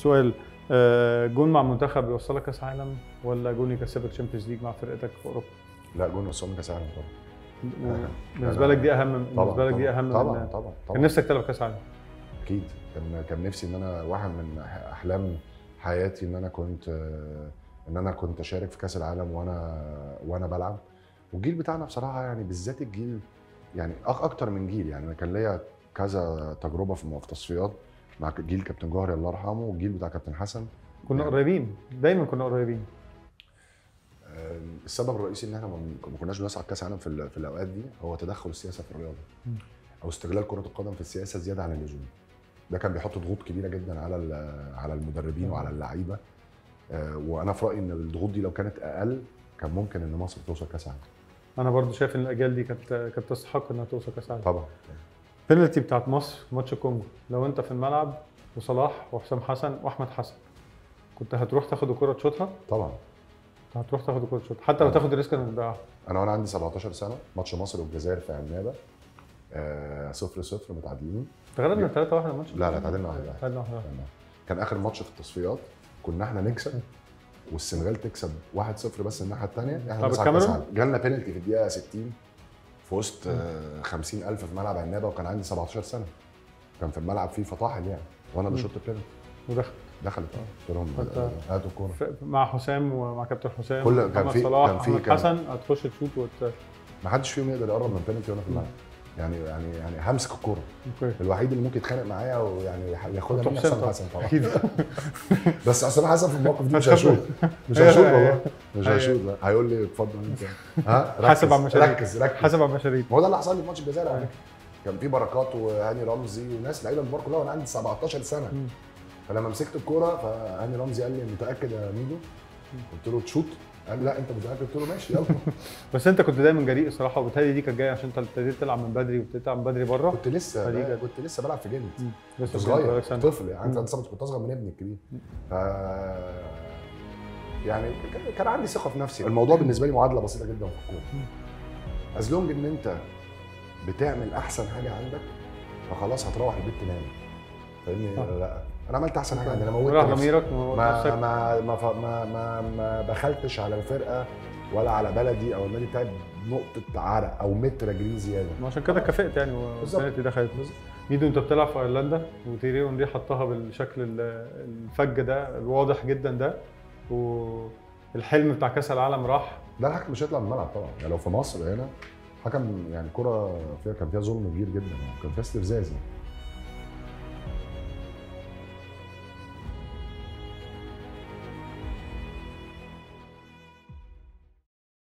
سؤال آه، جون مع منتخب يوصلك كاس عالم ولا جون يكسبك تشامبيونز ليج مع فرقتك في اوروبا؟ لا جون وصلنا كاس عالم طبعا بالنسبه لك دي اهم بالنسبه لك دي اهم طبعا من- طبعا طبعا كان نفسك تلعب كاس عالم اكيد كان كان نفسي ان انا واحد من احلام حياتي ان انا كنت ان انا كنت اشارك في كاس العالم وانا وانا بلعب والجيل بتاعنا بصراحه يعني بالذات الجيل يعني أك- اكتر من جيل يعني انا كان ليا كذا تجربه في في تصفيات مع جيل كابتن جوهري الله يرحمه والجيل بتاع كابتن حسن كنا يعني- قريبين دايما كنا قريبين آه، السبب الرئيسي ان احنا ما ما كناش بنصعد كاس عالم في, ال- في الاوقات دي هو تدخل السياسه في الرياضه مم. او استغلال كره القدم في السياسه زياده عن اللزوم ده كان بيحط ضغوط كبيره جدا على ال- على المدربين مم. وعلى اللعيبه آه، وانا في رايي ان الضغوط دي لو كانت اقل كان ممكن ان مصر توصل كاس عالم انا برضو شايف ان الاجيال دي كانت كانت تستحق انها توصل كاس عالم طبعا البنالتي بتاعت مصر في ماتش الكونجو لو انت في الملعب وصلاح وحسام حسن واحمد حسن كنت هتروح تاخد الكره تشوطها طبعا هتروح تاخد الكره تشوطها حتى لو آه. تاخد الريسك انك تضيعها انا وانا عندي 17 سنه ماتش مصر والجزائر في عنابه آه، صفر صفر متعادلين تغلبنا 3 1 الماتش لا لا تعادلنا واحد واحد. تعادلنا واحد واحد. كان اخر ماتش في التصفيات كنا احنا نكسب والسنغال تكسب 1-0 بس الناحيه الثانيه احنا طب نصعد كاس الكاميرون؟ عالم جالنا بينالتي في الدقيقه 60 في وسط آه، 50000 في ملعب عنابه وكان عندي 17 سنه كان في الملعب فيه فطاحل يعني وانا مم. بشوط البينالتي ودخل دخلت قلت لهم فأنت- آه، هاتوا الكوره ف- مع حسام ومع كابتن حسام كل- كان محمد في- صلاح كان في- احمد كان- حسن هتخش تشوط وت... ما حدش فيهم يقدر يقرب من بينالتي وانا في الملعب يعني يعني يعني همسك الكوره اوكي الوحيد اللي ممكن يتخانق معايا ويعني ياخدها طب مني حسام حسام طبعا. حسن طبعا اكيد بس حسام حسن في الموقف دي مش هتخبط. هشوط مش هي- هشوط هي- والله مش هي- هشوط لا. هيقول لي اتفضل انت ها ركز حاسب على المشاريع. ركز ركز حسب على المشاريع ما هو ده اللي حصل لي في ماتش الجزائر على أيوة. فكره كان في بركات وهاني رمزي وناس لعيبه الكبار كلها وانا عندي 17 سنه مم. فلما مسكت الكوره فهاني رمزي قال لي متاكد يا ميدو قلت له تشوت قال لي لا انت متاكد قلت له ماشي يلا بس انت كنت دايما جريء الصراحه وبالتالي دي كانت جايه عشان انت ابتديت تلعب من بدري وابتديت تلعب من بدري بره كنت لسه فدي كانت- كنت لسه بلعب في جنت لسه كنت صغير بقالك كنت سنة. طفل يعني مم. انت كنت اصغر من ابني الكبير ف يعني كان- كان عندي ثقه في نفسي الموضوع بالنسبه لي معادله بسيطه جدا في الكوره از لونج ان انت بتعمل احسن حاجه عندك فخلاص هتروح البيت تنام فاهمني صح. ولا لا انا عملت احسن حاجه عندي انا موتت راح نفسي. ضميرك وموت ما نفسك ما ما ف- ما ما, ما بخلتش على الفرقه ولا على بلدي او النادي بتاعي بنقطه عرق او متر اجري زياده ما عشان كده كفئت يعني بالظبط. والسنه دخلت ميدو انت بتلعب في ايرلندا وتيري اونري حطها بالشكل ال- الفج ده الواضح جدا ده والحلم بتاع كاس العالم راح لا الحكم مش هيطلع من الملعب طبعا يعني لو في مصر هنا حكم يعني كرة فيها كان فيها ظلم كبير جدا كان فيها استفزاز يعني